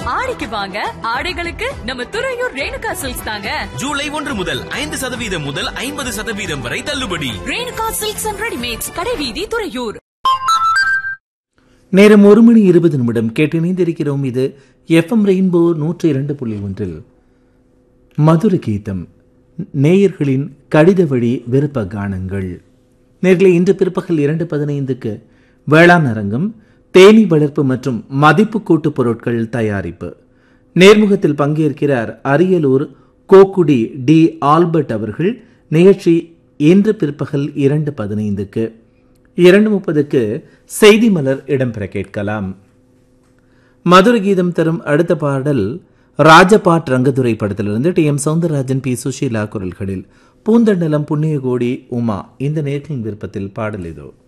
ஆடிக்கு வாங்க ஆடைகளுக்கு நம்ம துறையூர் ரேணுகா சில்க்ஸ் தாங்க ஜூலை ஒன்று முதல் ஐந்து சதவீதம் முதல் ஐம்பது சதவீதம் வரை தள்ளுபடி ரேணுகா சில்க்ஸ் அண்ட் ரெடிமேட்ஸ் கடைவீதி துறையூர் நேரம் ஒரு மணி இருபது நிமிடம் கேட்டு இணைந்திருக்கிறோம் இது எஃப்எம் ரெயின்போ நூற்றி இரண்டு புள்ளி ஒன்றில் மதுர கீதம் நேயர்களின் கடித வழி விருப்ப கானங்கள் நேர்களை இன்று பிற்பகல் இரண்டு பதினைந்துக்கு வேளாண் அரங்கம் தேனீ வளர்ப்பு மற்றும் மதிப்பு கூட்டு பொருட்கள் தயாரிப்பு நேர்முகத்தில் பங்கேற்கிறார் அரியலூர் கோக்குடி டி ஆல்பர்ட் அவர்கள் நிகழ்ச்சி இன்று பிற்பகல் இரண்டு பதினைந்துக்கு இரண்டு முப்பதுக்கு செய்தி மலர் இடம்பெற கேட்கலாம் மதுர கீதம் தரும் அடுத்த பாடல் ராஜபாட் ரங்கதுரை படத்திலிருந்து T M Soundararajan P Susheela குரல்களில் பூந்தண்டலம் புண்ணியகோடி உமா இந்த நேர்களின் விருப்பத்தில் பாடல் இதோ